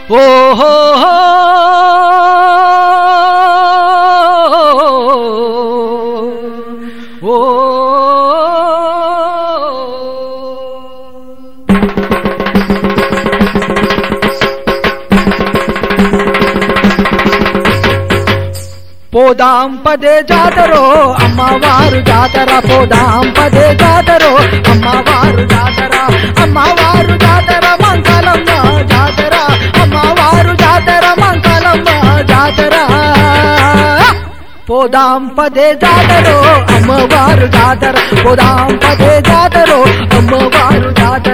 ఓహో ఓ పోదాం పదే జాతరో అమ్మవారు జాతర పోదాం పదే జాతరో అమ్మవారు జాతర అమ్మవారు జాతర మంగళమ్మ జాతర అమ్మవారు జాతర మంగళమ్మ జాతర పోదాం పదే జాతరో అమ్మవారు జాతర పోదాం పదే జాతరో అమ్మవారు జాతర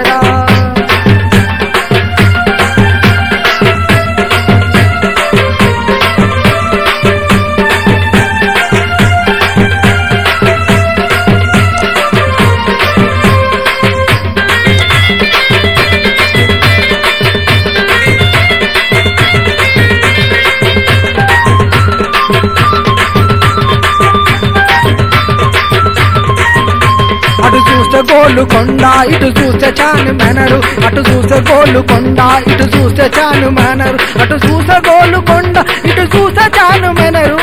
అటు చూస్తే గోళ్ళు కొండ ఇటు చూస్తే చాను మెనరు అటు చూస్తే గోళ్ళు కొండ ఇటు చూస్తే చాను మెనరు అటు చూస్తే గోళ్ళు కొండ ఇటు చూస్తే చాను మెనరు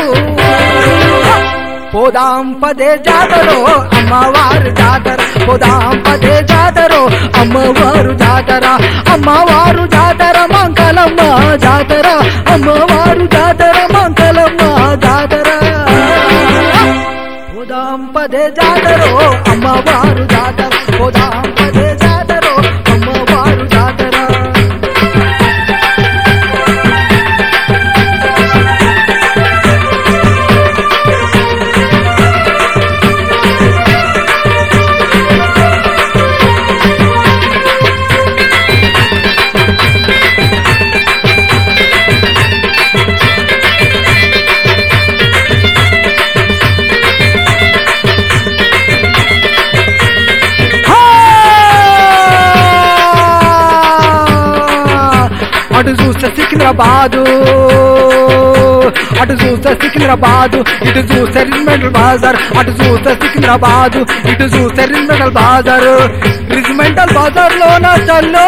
పోదాం పదే జాతరో అమ్మవారు జాతర పోదాం పదే జాతరో అమ్మవారు జాతర అమ్మవారు జాతర మంగళమ్మ జాతర అమ్మవారు జాతర మంగళమ్మ జాతర పోదాం పదే జాతరో అమ్మవారు జాతర పోదాం పదే జాతరో అమ్మవారు జాతర హా! అటు చూస్తే సికింద్రాబాదు అటు చూస్తే సికింద్రాబాదు ఇటు చూస్తే రిజిమెంటల్ బాజార్ అటు చూస్తే సికింద్రాబాదు ఇటు చూస్తే రిజిమెంటల్ బాజార్ రిజిమెంటల్ బాజార్ లోన చల్లో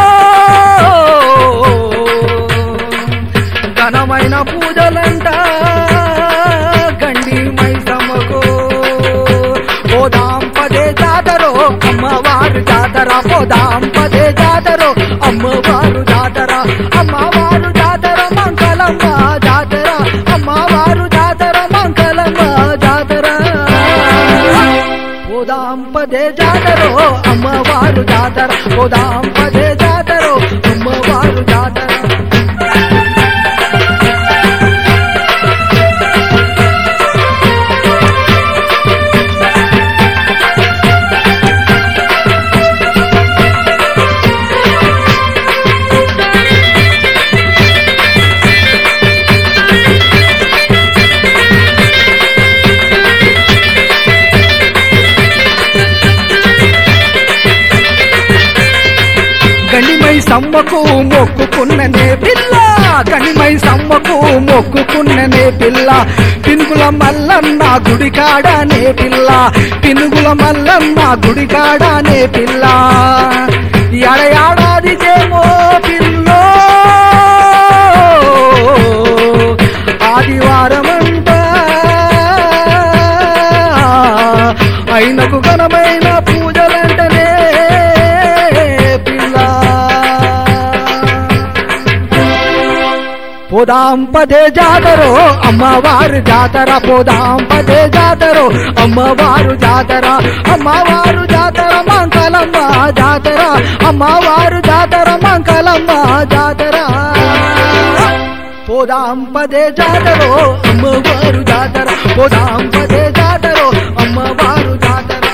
ఘనమైన పూజలంట గండి మైసమ్మకు పోదాం పదే జాతరో అమ్మవారు జాతర పోదాం పదే జాతరో అమ్మవారు జాతర అమ్మవారు జాతర మంగళమ్మ జాతర అమ్మవారు జాతర మంగళమ్మ జాతర పోదాం పదే జాతరో అమ్మవారు జాతర పోదాం పదే జాతరో అమ్మవారు జాతర గణిమై సమ్మకు మొక్కుకున్ననే పిల్ల గణిమై సమ్మకు మొక్కుకున్ననే పిల్ల పినుగుల మల్లన్న గుడికాడనే పిల్ల పినుగుల మల్లన్న గుడికాడనే పిల్ల ఎడ ఏడాది చేమో పిల్లో ఆదివారమంట అయినకు ఘనమైన పూజలంటనే పిల్ల పోదాం పదే జాతరో అమ్మవారు జాతర పోదాం పదే జాతరో అమ్మవారు జాతర అమ్మవారు జాతర మంగళమ్మ జాతర అమ్మవారు జాతర మంగళమ్మ జాతర పోదాం పదే జాతరో అమ్మవారు జాతర పోదాం పదే జాతరో అమ్మవారు జాతర